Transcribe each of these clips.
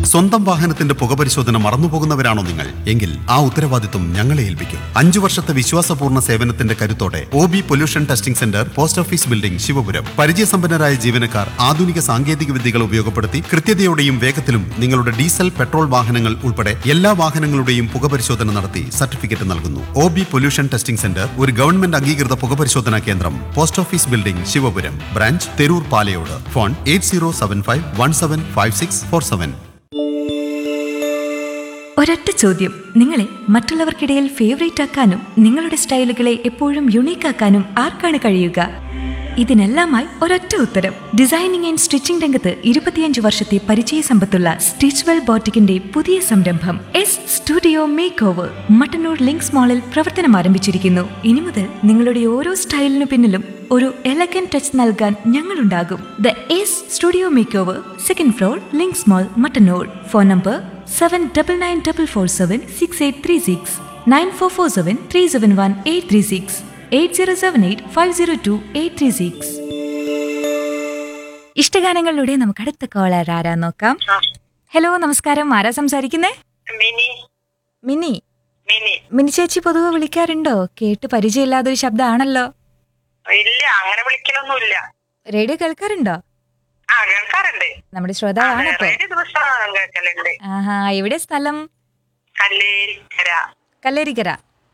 സ്വന്തം വാഹനത്തിന്റെ പുകപരിശോധന മറന്നുപോകുന്നവരാണോ നിങ്ങൾ എങ്കിൽ ആ ഉത്തരവാദിത്വം ഞങ്ങളെ ഏൽപ്പിക്കും അഞ്ചു വർഷത്തെ വിശ്വാസപൂർണ്ണ സേവനത്തിന്റെ കരുത്തോടെ O B pollution testing centre post office building Sivapuram പരിചയസമ്പന്നരായ ജീവനക്കാർ ആധുനിക സാങ്കേതിക വിദ്യകൾ ഉപയോഗപ്പെടുത്തി കൃത്യതയോടെയും വേഗത്തിലും നിങ്ങളുടെ ഡീസൽ പെട്രോൾ വാഹനങ്ങൾ ഉൾപ്പെടെ എല്ലാ വാഹനങ്ങളുടെയും പുകപരിശോധന നടത്തി സർട്ടിഫിക്കറ്റ് നൽകുന്നു O B pollution testing centre ഒരു ഗവൺമെന്റ് അംഗീകൃത പുകപരിശോധനാ കേന്ദ്രം post office building Sivapuram branch Theroor Palayode phone eight zero seven five one seven five six four seven ഒരൊറ്റ ചോദ്യം നിങ്ങളെ മറ്റുള്ളവർക്കിടയിൽ ഫേവറേറ്റ് ആക്കാനും നിങ്ങളുടെ സ്റ്റൈലുകളെ എപ്പോഴും യുണീക്ക് ആക്കാനും ആർക്കാണ് കഴിയുക ഇതിനെല്ലാമായി ഒരൊറ്റ ഉത്തരം ഡിസൈനിങ് ആൻഡ് സ്റ്റിച്ചിംഗ് രംഗത്ത് ഇരുപത്തിയഞ്ച് വർഷത്തെ പരിചയ സമ്പത്തുള്ള സ്റ്റിച്ച്വെൽ ബോട്ടിക്കിന്റെ പുതിയ സംരംഭം S studio makeover Mattanur Links മാളിൽ പ്രവർത്തനം ആരംഭിച്ചിരിക്കുന്നു ഇനി മുതൽ നിങ്ങളുടെ ഓരോ സ്റ്റൈലിനു പിന്നിലും ഒരു എലഗൻ ടച്ച് നൽകാൻ ഞങ്ങളുണ്ടാകും the S studio makeover second floor Links mall Mattanur phone number seven double nine double four seven six eight three six nine four four seven three seven one eight three six eight zero seven eight five zero two eight three six ഇഷ്ടഗാനങ്ങളിലൂടെ നമുക്ക് അടുത്ത caller ആരാ നോക്കാം ആ, hello നമസ്കാരം ആരാ സംസാരിക്കുന്നേ മിനി മിനി മിനി മിനി ചേച്ചി പൊതുവെ വിളിക്കാറുണ്ടോ കേട്ട് പരിചയമില്ലാത്ത ഒരു ശബ്ദമാണല്ലോ ഇല്ല അങ്ങനെ വിളിക്കലൊന്നുമില്ല റേഡിയോ കേൾക്കാറുണ്ടോ ആ കേൾക്കാറുണ്ട് നമ്മുടെ ശ്രോതാവാണ് ഇപ്പൊ റേഡിയോ ദിവസം കേൾക്കലുണ്ട് ആഹാ എവിടെ സ്ഥലം കല്ലേരിക്കര കല്ലേരിക്കര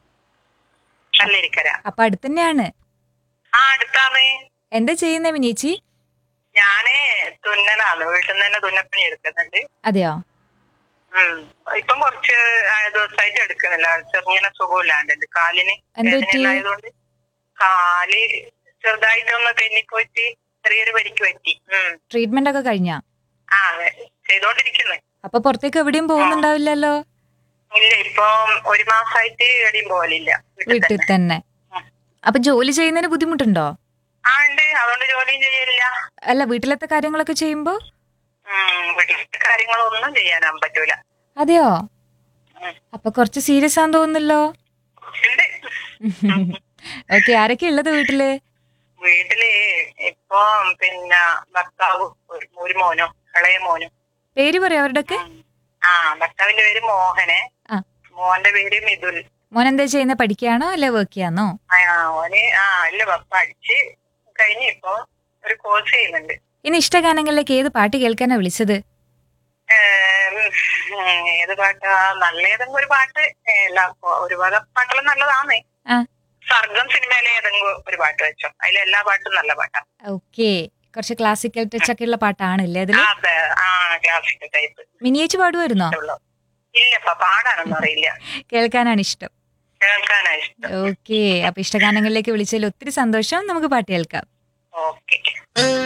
കല്ലേരിക്കര അപ്പൊ അടുത്തന്നെയാണ് ആ അടുത്താണ് എന്താ ചെയ്യുന്നേ മിനിയേച്ചി ഞാന് തുന്നലാണ് വീട്ടിൽ നിന്ന് തന്നെ തുന്നപ്പണി എടുക്കുന്നുണ്ട് അതെയോ ഉം. ഇപ്പം കുറച്ച് ആ, ദിവസമായിട്ട് എടുക്കുന്നില്ല ചെറുങ്ങനെ സുഖമില്ലാണ്ട് കാലിന് എന്ത് പറ്റി? ആയതുകൊണ്ട് കാല് ചെറുതായിട്ടൊന്ന് തെന്നിപ്പോയിട്ട് ചെറിയൊരു പരിക്ക് പറ്റി ഉം. ട്രീറ്റ്മെന്റ് ഒക്കെ കഴിഞ്ഞാ ആ അതെ ചെയ്തോണ്ടിരിക്കുന്നു അപ്പൊ പുറത്തേക്ക് എവിടെയും പോകുന്നുണ്ടാവില്ലല്ലോ ഇല്ല ഇപ്പം ഒരു മാസമായിട്ട് എവിടെയും പോകലില്ല വീട്ടിൽ വീട്ടിൽ തന്നെ. തന്നെ ഉം. അപ്പൊ ജോലി ചെയ്യുന്നതിന് ബുദ്ധിമുട്ടുണ്ടോ ആ ഉണ്ട് അതുകൊണ്ട് ജോലിയും ചെയ്യലില്ല അല്ല വീട്ടിലത്തെ കാര്യങ്ങളൊക്കെ ചെയ്യുമ്പോ ഉം, വീട്ടിലത്തെ കാര്യങ്ങളൊന്നും ചെയ്യാനാൻ പറ്റൂല അതെയോ ഉം. അപ്പൊ കുറച്ച് സീരിയസ് ആണെന്ന് തോന്നുന്നല്ലോ ഉണ്ട് ഓക്കെ ആരൊക്കെ ഉള്ളത് വീട്ടില് വീട്ടില് ഇപ്പൊ പിന്നെ ഭർത്താവ് ഒരു- ഒരു മോനും ഇളയ മോനും പേര് പറയാം അവരുടെയൊക്കെ ആ ഭർത്താവിന്റെ പേര് മോഹന് ആ. മോന്റെ പേര് മിഥുൽ മോൻ എന്താ ചെയ്യുന്നത് പഠിക്കുകയാണോ അല്ലെ വർക്ക് ചെയ്യാന്നോ ആ ഓന് ആ ഇല്ല പഠിച്ച് കഴിഞ്ഞ് ഇപ്പൊ ഒരു കോഴ്സ് ചെയ്യുന്നുണ്ട് ഇനി ഇഷ്ടഗാനങ്ങളിലേക്ക് ഏത് പാട്ട് കേൾക്കാനാ വിളിച്ചത് ഏം, ഉം, ഏത് പാട്ടാ നല്ല ഏതെങ്കിലും ഒരു പാട്ട് എല്ലാ ഒരു വക പാട്ടെല്ലാം നല്ലതാണ് ആ സർഗം സിനിമയിലെ ഏതെങ്കിലും ഒരു പാട്ട് വെച്ചോ അതിലെ എല്ലാ പാട്ടും നല്ല പാട്ടാ ഓക്കെ കുറച്ച് ക്ലാസിക്കൽ ടച്ച് ഒക്കെ ഉള്ള പാട്ടാണല്ലേ അതില് അതെ ആ ക്ലാസിക്കൽ ടൈപ്പ് മിനിയേച്ചി പാടുമായിരുന്നോ ഉള്ളു ഇല്ലപ്പ പാടാനൊന്നും അറിയില്ല കേൾക്കാനാണ് ഇഷ്ടം കേൾക്കാനാ ഇഷ്ടം ഓക്കെ അപ്പൊ ഇഷ്ടഗാനങ്ങളിലേക്ക് വിളിച്ചതിൽ ഒത്തിരി സന്തോഷം നമുക്ക് പാട്ട് കേൾക്കാം ഓക്കെ